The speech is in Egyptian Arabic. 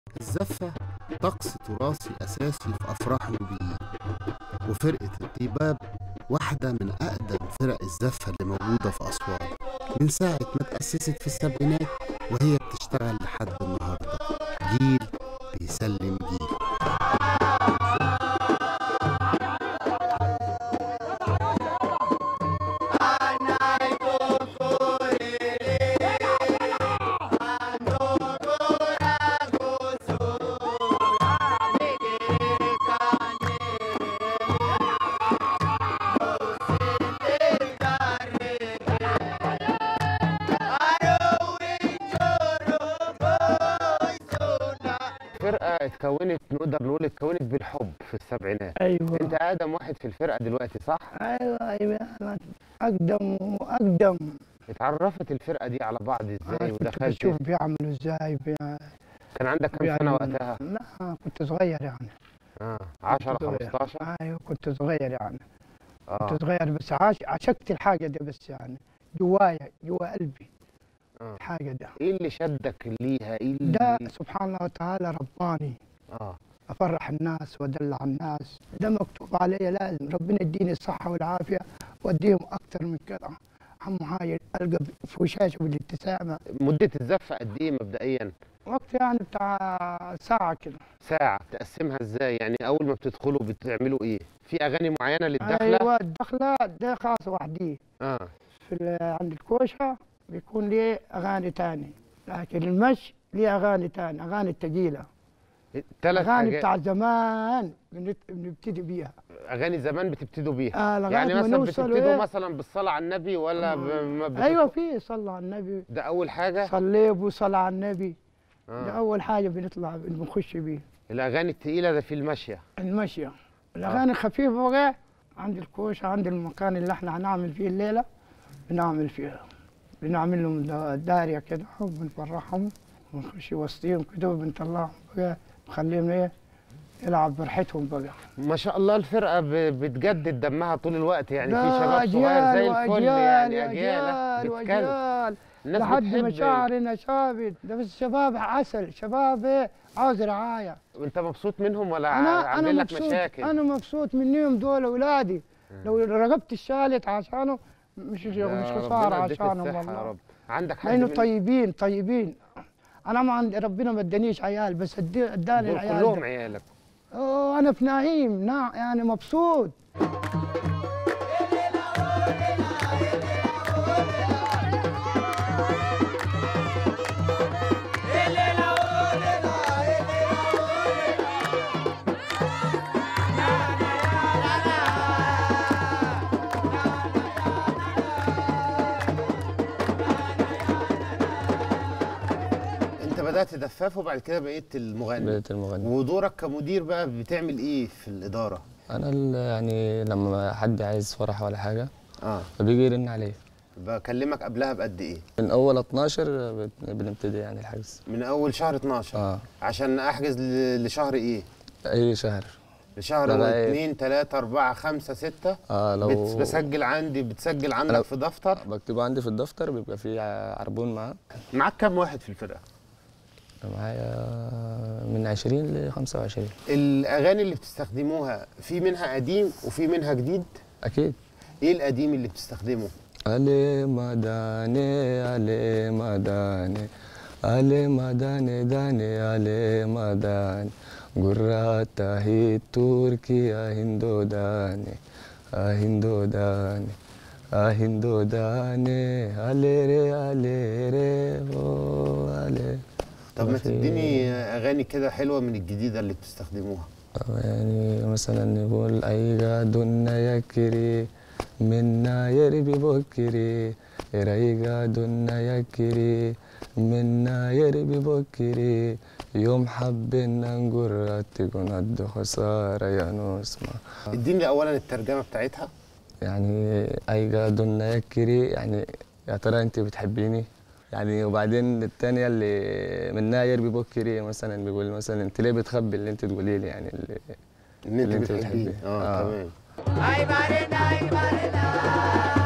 الزفة طقس تراثي أساسي في أفراح النوبيين وفرقة الطيباب واحدة من أقدم فرق الزفة اللي موجودة في أسوان من ساعة ما تأسست في السبعينات وهي بتشتغل لحد النهاردة جيل بيسلم جيل فرقة اتكونت نقدر نقول اتكونت بالحب في السبعينات ايوه انت اقدم واحد في الفرقة دلوقتي صح؟ ايوه ايوه أنا اقدم واقدم اتعرفت الفرقة دي على بعض ازاي أنا كنت ودخلت بشوف بيعملوا ازاي بي... كان عندك كام سنة وقتها؟ لا كنت صغير يعني اه 10 كنت صغير. 15 ايوه كنت صغير يعني اه كنت صغير بس عاش عشقت الحاجه دي بس يعني جوايا جوا قلبي آه. الحاجه دي ايه اللي شدك ليها؟ ايه اللي ده سبحان الله وتعالى رباني اه افرح الناس وادلع الناس ده مكتوب علي لازم ربنا يديني الصحه والعافيه واديهم اكثر من كده اهم حاجه القى في وشاشه بالابتسامه مدة الزفة قد ايه مبدئيا؟ وقت يعني بتاع ساعه كده ساعة تقسمها ازاي؟ يعني أول ما بتدخلوا بتعملوا ايه؟ في أغاني معينة للدخلة؟ ايوه الدخله ده خاص وحدي اه في ال- عند الكوشه بيكون ليه اغاني تاني لكن المشي ليه اغاني تاني اغاني تقيله ثلاث اغاني بتاع زمان بنت- بنبتدي بيها أغاني زمان بتبتدوا بيها آه لغايه يعني ما مثلا نوصل بتبتدوا إيه؟ مثلا بالصلاة على النبي ولا ب... ما بت- ايوه في صلى على النبي ده أول حاجة؟ صلي وصلى على النبي ده آه. اول حاجه بنطلع بنخش بيه الأغاني التقيلة ده في المشية المشيه الاغاني الخفيفه بقى عند الكوشه عند المكان اللي احنا هنعمل فيه الليله بنعمل فيها بنعمل لهم دا- داريه كده وبنفرحهم ونخش وسطيهم كده وبنطلعهم بقى نخليهم ايه يلعب براحتهم بقى ما شاء الله الفرقة ب... بتجدد دمها طول الوقت يعني في ده شباب صغير أجيال زي الفل وأجيال يعني أجيال وأجيال بتكلم وأجيال الناس لحد بتحب مشاعرنا شابت ده بس شباب عسل شباب ايه عاوز رعايه أنت مبسوط منهم ولا انا عاملين انا لك مبسوط مشاكل؟ انا مبسوط منهم دول اولادي لو رقبت الشالت عشانه مش مش يا خساره ربنا يديك عشانهم الصحة يا والله رب عندك حد لانه من- طيبين طيبين انا ما عندي ربنا ما ادانيش عيال بس أدي- اداني دول العيال كلهم ده. عيالك أوه، انا في نعيم نع يعني مبسوط انت بدات دفاف وبعد كده بقيت المغني بقيت المغني ودورك كمدير بقى بتعمل ايه في الاداره انا ال- يعني لما حد عايز فرح ولا حاجه اه فبيجي يرن عليا بكلمك قبلها بقد ايه من اول 12 بت- بنبتدي يعني الحجز من اول شهر 12 اه عشان احجز ل- لشهر ايه اي شهر لشهر لغاية- 2 3 4 5 6 اه لو بت- بسجل عندي بتسجل عندك أنا- في دفتر بكتبه عندي في الدفتر بيبقى فيه ع- عربون معاه معاك كام واحد في الفرقه معايا من 20 ل 25 الاغاني اللي بتستخدموها في منها قديم وفي منها جديد اكيد ايه القديم اللي بتستخدمه علي مداني علي مداني علي مداني داني علي مداني قرات هي تركي هندو داني هندو داني هندو داني علي ري علي ري أو علي طب ما وفي- تديني اغاني كده حلوه من الجديده اللي بتستخدموها أو يعني مثلا نقول أيغا دنا يكري منا يربي بكري ريغا دنا يكري منا يربي بكري يوم حبنا نقول تكون قد خسارة يا نسمة اديني اولا الترجمه بتاعتها يعني أيغا دنا يكري يعني يا ترى أنت بتحبيني يعني وبعدين الثانية اللي منها يربي بكري مثلا بيقول مثلا أنت ليه بتخبي اللي أنت تقولي لي يعني اللي ان انت اللي أنت بتحبيه بتحبيه. اه آه. تمام Ay, Marina, ay, Marina.